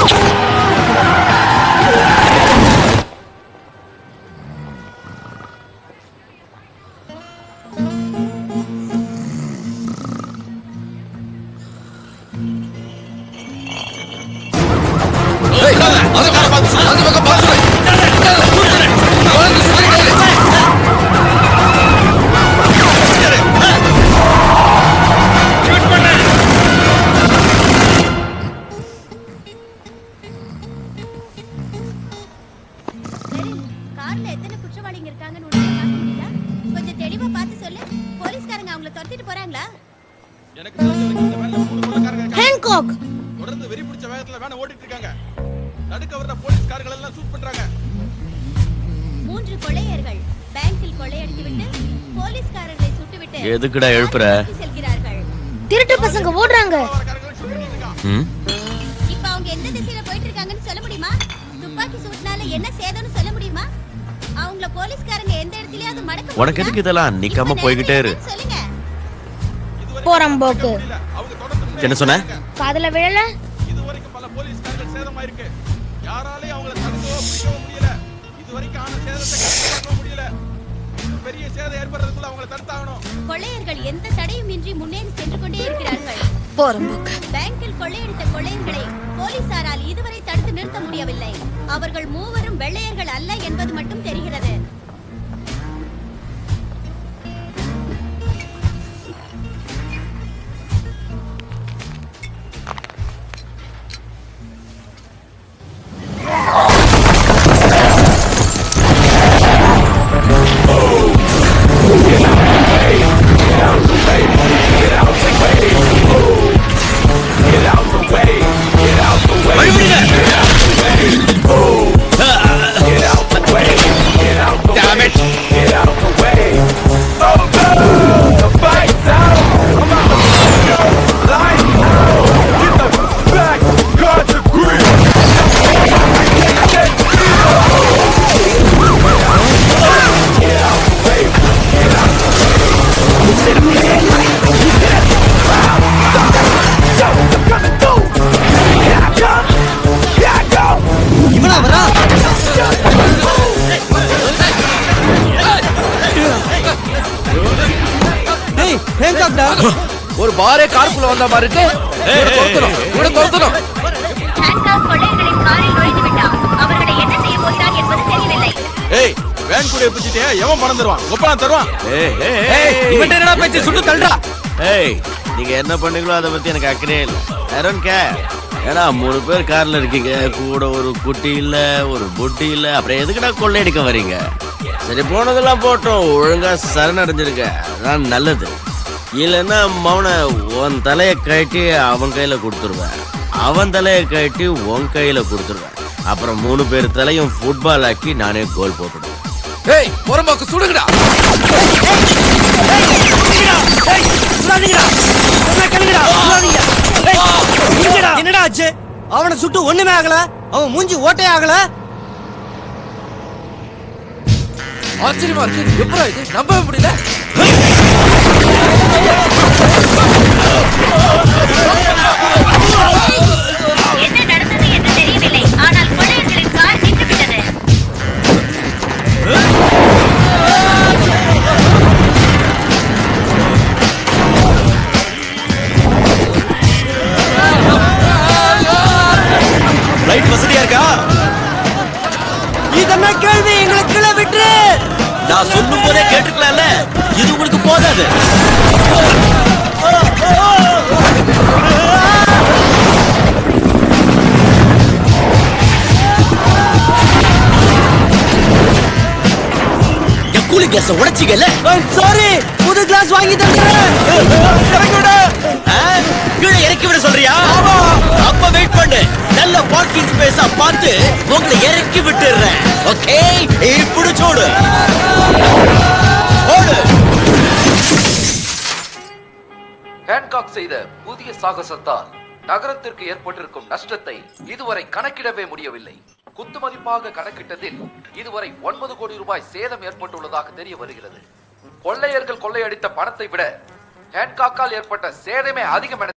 கார்ல எத்தனை குற்றவாளிங்க இருக்காங்கன்னு உன்னால பார்க்க முடியல கொஞ்சம் தெளிவா பார்த்து சொல்லு போலீஸ்காரங்க அவங்கள துரத்திட்டு போறாங்களா எனக்கு தெரிஞ்ச வரைக்கும் இந்த வேன்ல மூணு கொள்ளைக்காரங்க இருக்காங்க. ஹேன்காக் தொடர்ந்து வெறி பிடிச்ச வேகத்துல வேனை ஓட்டிட்டு இருக்காங்க நடுக்க வர்ற போலீஸ்காரர்கள் எல்லாம் ஷூட் பண்றாங்க மூன்று கொள்ளையர்கள் பேங்கில் கொள்ளையடித்து விட்டு போலீஸ்காரர்களை சுட்டுவிட்டு எதுக்குடா எழுப்புற? தப்பி செல்கிறார்கள் திருட்டு பசங்க ஓடுறாங்க காரங்களும் ஷூட் பண்ணிட்டு இருக்கான் ம் இப்ப அவங்க எந்த திசையில போயிட்டு இருக்காங்கன்னு சொல்ல முடியுமா துப்பாக்கி சூட்னால என்ன சேதம்னு சொல்ல முடியுமா அவங்கள போலீஸ்காரங்க எந்த இடத்துலயாவது மடக்க உனக்கு எதுக்கு இதெல்லாம் நிக்காம இப்ப போய்கிட்டே இரு நேரம் சொல்லுங்க போறான் போக்கு இல்ல அவங்க தொடர்ந்து என்ன சொன்ன காதுல விழல இதுவரைக்கும் பல போலீஸ்காரர்கள் சேதமாயிருக்கு யாராலையும் அவங்கள தடுக்கவோ பிடிக்கவோ முடியல இதுவரைக்கும் ஆன சேதத்தை கட்டுப்படுத்தவோ முடியல இன்னும் பெரிய சேதம் ஏற்படுறதுக்குள்ள அவங்கள தடுத்தாகணும் கொள்ளையர்கள் எந்த தடையும் இன்றி முன்னேறி சென்று கொண்டே இருக்கிறார்கள் போறோம் போக்கு பேங்கில் கொள்ளையடித்த கொள்ளையர்களை போலீசாரால் இதுவரை தடுத்து நிறுத்த முடியவில்லை அவர்கள் மூவரும் வெள்ளையர்கள் அல்ல என்பது மட்டும் தெரிகிறது ஒரு பாரே காருக்குள்ள வந்த மாதிரி இருக்கு இவனை துரத்தணும், இவனை துரத்தணும். ஹாங்காக் கொள்ளையர்களின் காரில் நுழைந்து விட்டான் அவர்களை என்ன செய்ய போகிறார் என்பது தெரியவில்லை ஏய் வேன் கூட பிடிச்சிட்டே எவன் பணம் தருவான் ஒப்பலாம் தருவான் ஏய் ஏய், ஏய், ஏய் இவன்ட்ட என்னடா பேச்சு சுட்டு தள்ளுடா ஏய் நீங்க என்ன பண்ணீங்களோ அதை பத்தி எனக்கு அக்கறையே இல்லை ஐ கேர் ஏன்னா மூணு பேர் கார்ல இருக்கீங்க கூட ஒரு குட்டி இல்ல ஒரு புட்டி இல்ல அப்புறம் எதுக்குடா கொள்ளையடிக்க வர்றீங்க சரி போனதெல்லாம் போட்டோம் ஒழுங்கா சரணடைஞ்சிருக்க அதான் நல்லது இல்லைன்னா மௌன உன் தலையை கட்டி அவன் கையில கொடுத்துருவேன் அவன் தலையை கட்டி உன் கையில கொடுத்துருவேன் அப்புறம் மூணு பேர் தலையும் ஃபுட்பால் ஆக்கி நானே கோல் போட்டுடுவேன் ஏய் புறம்போக்கு சுடுங்கடா என்னடா ஆச்சு அவனை சுட்டு ஒண்ணுமே ஆகல அவன் மூஞ்சி ஓட்டே ஆகல ஆச்சரியமா இருக்கு எப்படா இது நம்பவே முடியல என்ன நடந்தது என்று தெரியவில்லை ஆனால் கொள்ளையர்களின் கார் நின்றுவிட்டது ரைட் வசதியா இருக்கா இதென்ன கேள்வி எங்களை கீழே விட்டுரு நான் சொல்லும் போதே கேட்டுக்கலாம்ல இது உங்களுக்கு போதாது என் கூலிங் கேஸ உடைச்சிக்கல சாரி புது கிளாஸ் வாங்கி தந்துடுறேன் கீழே இறக்கி விட சொல்றியா அப்ப வெயிட் பண்ணு நல்ல பார்க்கிங் ஸ்பேஸா பார்த்து உங்களை இறக்கி விட்டுறேன் ஓகே இப்படி சோடு ஓடு ஹேன்காக் செய்த புதிய சாகசத்தால் நகரத்திற்கு ஏற்பட்டிருக்கும் நஷ்டத்தை இதுவரை கணக்கிடவே முடியவில்லை குத்து மதிப்பாக கணக்கிட்டதில் இதுவரை ஒன்பது கோடி ரூபாய் சேதம் ஏற்பட்டுள்ளதாக தெரிய வருகிறது கொள்ளையர்கள் கொள்ளையடித்த பணத்தை விட ஹேன்காக்கால் ஏற்பட்ட சேதமே அதிகம் என